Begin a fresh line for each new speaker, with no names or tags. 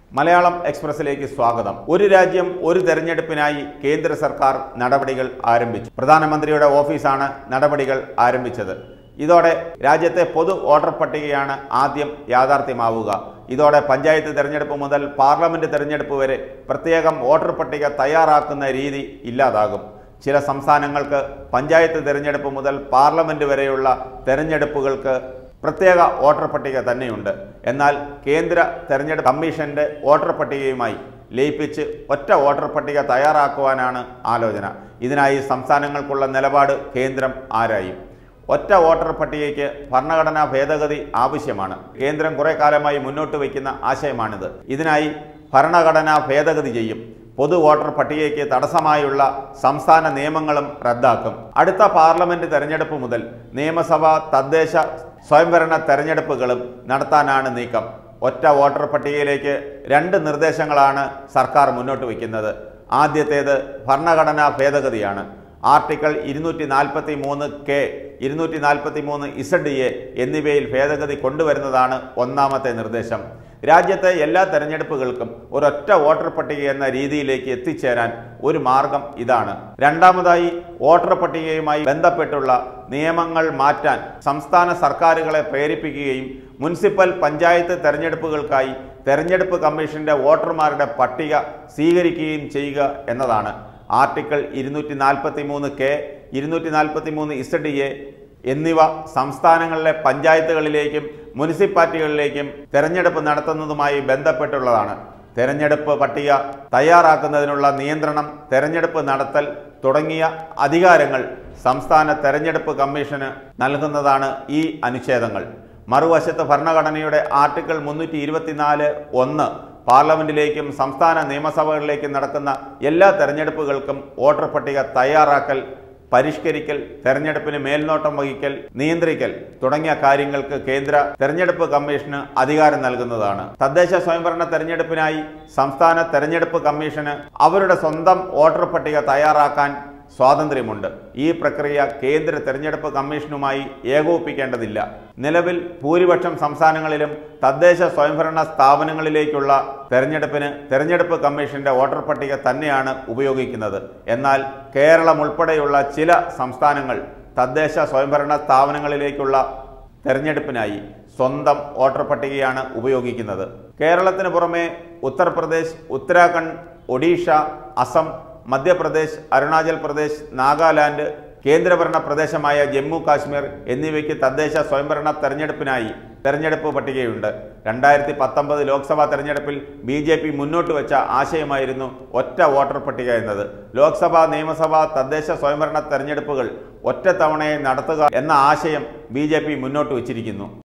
മലയാളം എക്സ്പ്രസിലേക്ക് സ്വാഗതം ഒരു രാജ്യം ഒരു തെരഞ്ഞെടുപ്പിനായി കേന്ദ്ര സർക്കാർ നടപടികൾ ആരംഭിച്ചു പ്രധാനമന്ത്രിയുടെ ഓഫീസാണ് നടപടികൾ ആരംഭിച്ചത് ഇതോടെ രാജ്യത്തെ പൊതു വോട്ടർ പട്ടികയാണ് ആദ്യം യാഥാർത്ഥ്യമാവുക ഇതോടെ പഞ്ചായത്ത് തെരഞ്ഞെടുപ്പ് മുതൽ പാർലമെന്റ് തെരഞ്ഞെടുപ്പ് വരെ പ്രത്യേകം വോട്ടർ പട്ടിക തയ്യാറാക്കുന്ന രീതി ഇല്ലാതാകും ചില സംസ്ഥാനങ്ങൾക്ക് പഞ്ചായത്ത് തെരഞ്ഞെടുപ്പ് മുതൽ പാർലമെന്റ് വരെയുള്ള തെരഞ്ഞെടുപ്പുകൾക്ക് പ്രത്യേക വോട്ടർ പട്ടിക തന്നെയുണ്ട് എന്നാൽ കേന്ദ്ര തെരഞ്ഞെടുപ്പ് കമ്മീഷന്റെ വോട്ടർ പട്ടികയുമായി ലയിപ്പിച്ച് ഒറ്റ വോട്ടർ പട്ടിക തയ്യാറാക്കുവാനാണ് ആലോചന ഇതിനായി സംസ്ഥാനങ്ങൾക്കുള്ള നിലപാട് കേന്ദ്രം ആരായും ഒറ്റ വോട്ടർ പട്ടികയ്ക്ക് ഭരണഘടനാ ഭേദഗതി ആവശ്യമാണ് കേന്ദ്രം കുറെ കാലമായി മുന്നോട്ട് വയ്ക്കുന്ന ആശയമാണിത് ഇതിനായി ഭരണഘടനാ ഭേദഗതി ചെയ്യും പൊതു വോട്ടർ പട്ടികയ്ക്ക് തടസ്സമായുള്ള സംസ്ഥാന നിയമങ്ങളും റദ്ദാക്കും അടുത്ത പാർലമെന്റ് തെരഞ്ഞെടുപ്പ് മുതൽ നിയമസഭ തദ്ദേശ സ്വയംഭരണ തെരഞ്ഞെടുപ്പുകളും നടത്താനാണ് നീക്കം ഒറ്റ വോട്ടർ പട്ടികയിലേക്ക് രണ്ട് നിർദ്ദേശങ്ങളാണ് സർക്കാർ മുന്നോട്ട് വയ്ക്കുന്നത് ആദ്യത്തേത് ഭരണഘടനാ ഭേദഗതിയാണ് ആർട്ടിക്കിൾ ഇരുന്നൂറ്റി നാൽപ്പത്തി മൂന്ന് കെ ഇരുന്നൂറ്റി നാൽപ്പത്തി മൂന്ന് ഇസഡ് എ എന്നിവയിൽ ഭേദഗതി കൊണ്ടുവരുന്നതാണ് ഒന്നാമത്തെ നിർദ്ദേശം രാജ്യത്തെ എല്ലാ തെരഞ്ഞെടുപ്പുകൾക്കും ഒരൊറ്റ വോട്ടർ പട്ടിക എന്ന രീതിയിലേക്ക് എത്തിച്ചേരാൻ ഒരു മാർഗം ഇതാണ് രണ്ടാമതായി വോട്ടർ പട്ടികയുമായി ബന്ധപ്പെട്ടുള്ള നിയമങ്ങൾ മാറ്റാൻ സംസ്ഥാന സർക്കാരുകളെ പ്രേരിപ്പിക്കുകയും മുനിസിപ്പൽ പഞ്ചായത്ത് തെരഞ്ഞെടുപ്പുകൾക്കായി തെരഞ്ഞെടുപ്പ് കമ്മീഷന്റെ വോട്ടർമാരുടെ പട്ടിക സ്വീകരിക്കുകയും ചെയ്യുക എന്നതാണ് ആർട്ടിക്കിൾ ഇരുന്നൂറ്റി നാൽപ്പത്തി മൂന്ന് കെ ഇരുന്നൂറ്റി നാൽപ്പത്തി മൂന്ന് ഇസഡ് എ എന്നിവ സംസ്ഥാനങ്ങളിലെ പഞ്ചായത്തുകളിലേക്കും മുനിസിപ്പാലിറ്റികളിലേക്കും തെരഞ്ഞെടുപ്പ് നടത്തുന്നതുമായി ബന്ധപ്പെട്ടുള്ളതാണ് തെരഞ്ഞെടുപ്പ് പട്ടിക തയ്യാറാക്കുന്നതിനുള്ള നിയന്ത്രണം തെരഞ്ഞെടുപ്പ് നടത്തൽ തുടങ്ങിയ അധികാരങ്ങൾ സംസ്ഥാന തെരഞ്ഞെടുപ്പ് കമ്മീഷന് നൽകുന്നതാണ് ഈ അനുച്ഛേദങ്ങൾ മറുവശത്ത് ഭരണഘടനയുടെ ആർട്ടിക്കിൾ മുന്നൂറ്റി ഇരുപത്തിനാല് ഒന്ന് പാർലമെന്റിലേക്കും സംസ്ഥാന നിയമസഭകളിലേക്കും നടക്കുന്ന എല്ലാ തെരഞ്ഞെടുപ്പുകൾക്കും വോട്ടർ പട്ടിക തയ്യാറാക്കൽ പരിഷ്കരിക്കൽ തെരഞ്ഞെടുപ്പിന് മേൽനോട്ടം വഹിക്കൽ നിയന്ത്രിക്കൽ തുടങ്ങിയ കാര്യങ്ങൾക്ക് കേന്ദ്ര തെരഞ്ഞെടുപ്പ് കമ്മീഷന് അധികാരം നൽകുന്നതാണ് തദ്ദേശ സ്വയംഭരണ തെരഞ്ഞെടുപ്പിനായി സംസ്ഥാന തെരഞ്ഞെടുപ്പ് കമ്മീഷന് അവരുടെ സ്വന്തം വോട്ടർ പട്ടിക തയ്യാറാക്കാൻ സ്വാതന്ത്ര്യമുണ്ട് ഈ പ്രക്രിയ കേന്ദ്ര തെരഞ്ഞെടുപ്പ് കമ്മീഷനുമായി ഏകോപിപ്പിക്കേണ്ടതില്ല നിലവിൽ ഭൂരിപക്ഷം സംസ്ഥാനങ്ങളിലും തദ്ദേശ സ്വയംഭരണ സ്ഥാപനങ്ങളിലേക്കുള്ള തെരഞ്ഞെടുപ്പിന് തെരഞ്ഞെടുപ്പ് കമ്മീഷന്റെ വോട്ടർ പട്ടിക തന്നെയാണ് ഉപയോഗിക്കുന്നത് എന്നാൽ കേരളം ഉൾപ്പെടെയുള്ള ചില സംസ്ഥാനങ്ങൾ തദ്ദേശ സ്വയംഭരണ സ്ഥാപനങ്ങളിലേക്കുള്ള തെരഞ്ഞെടുപ്പിനായി സ്വന്തം വോട്ടർ പട്ടികയാണ് ഉപയോഗിക്കുന്നത് കേരളത്തിന് പുറമെ ഉത്തർപ്രദേശ് ഉത്തരാഖണ്ഡ് ഒഡീഷ അസം മധ്യപ്രദേശ് അരുണാചൽ പ്രദേശ് നാഗാലാൻഡ് കേന്ദ്രഭരണ പ്രദേശമായ ജമ്മു കാശ്മീർ എന്നിവയ്ക്ക് തദ്ദേശ സ്വയംഭരണ തെരഞ്ഞെടുപ്പിനായി തെരഞ്ഞെടുപ്പ് പട്ടികയുണ്ട് രണ്ടായിരത്തി പത്തൊമ്പത് ലോക്സഭാ തെരഞ്ഞെടുപ്പിൽ ബി ജെ പി മുന്നോട്ട് വെച്ച ആശയമായിരുന്നു ഒറ്റ വോട്ടർ പട്ടിക എന്നത് ലോക്സഭ നിയമസഭ തദ്ദേശ സ്വയംഭരണ തെരഞ്ഞെടുപ്പുകൾ ഒറ്റത്തവണയെ നടത്തുക എന്ന ആശയം ബി മുന്നോട്ട് വച്ചിരിക്കുന്നു